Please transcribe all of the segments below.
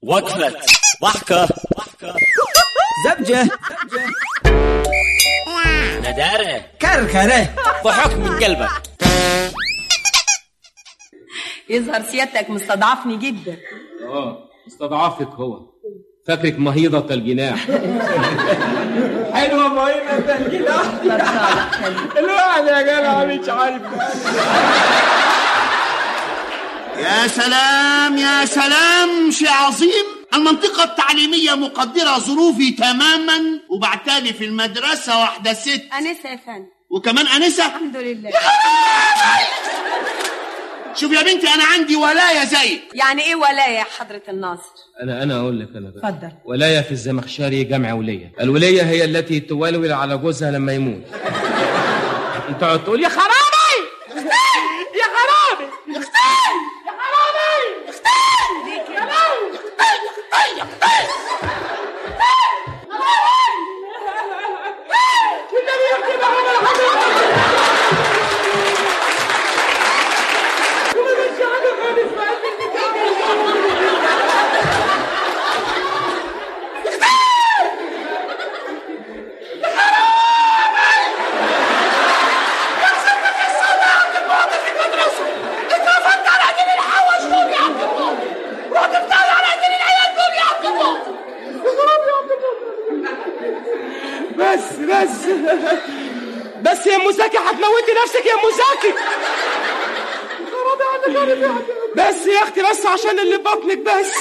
وقفة ضحكة زبجة ندارة كركرة ضحك من قلبك يظهر سيادتك مستضعفني جدا اه استضعفك هو فاكرك مهيضة الجناح حلوة مهمة الجناح طرشالة حلو الواحد يا جدع مش عارف يا سلام يا سلام شيء عظيم المنطقة التعليمية مقدرة ظروفي تماما وبعتالي في المدرسة واحدة ست أنسة يا فندم وكمان أنسة الحمد لله شوف يا بنتي أنا عندي ولاية زيك يعني إيه ولاية يا حضرة الناصر انا انا اقول لك انا بقى اتفضل. ولايه في الزمخشري جمع وليه الوليه هي التي تولول على جوزها لما يموت انت تقعد تقول يا خرابي يا خرابي يا خرابي ليه كده؟ بس بس بس يا مساكي هتموتي نفسك يا مساكي بس يا اختي بس عشان اللي في بطنك بس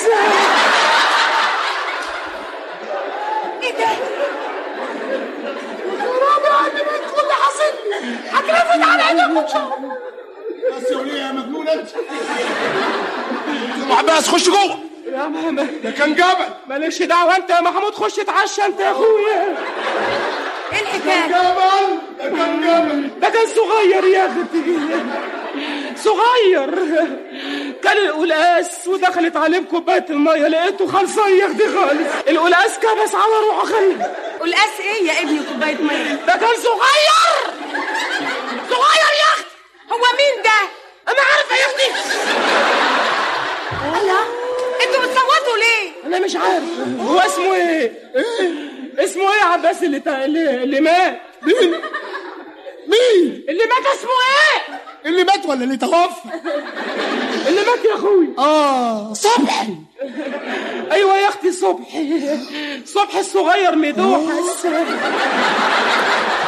إيه ده؟ بس يا وليه يا مجنون أنت عباس خش جوه يا ماما ده كان جبل مالكش دعوه انت يا محمود خش اتعشى انت يا اخويا إيه الحكاية؟ جبل ده كان جبل ده كان صغير يا اختي صغير كان القلقاس ودخلت عليه بكوبايه الميه لقيته خلصان يا اختي خالص القلقاس كبس على روحه خلي قلقاس إيه يا ابني كوباية مية؟ ده كان صغير صغير يا اختي هو مين ده؟ انا عارفه يا اختي الله انتوا بتصوتوا ليه؟ انا مش عارف هو اسمه ايه اسمه ايه يا عباس اللي تا... اللي, اللي مات مين مين اللي مات اسمه ايه اللي مات ولا اللي توفى اللي مات يا اخوي اه صبحي ايوه يا اختي صبحي صبحي الصغير مدوحس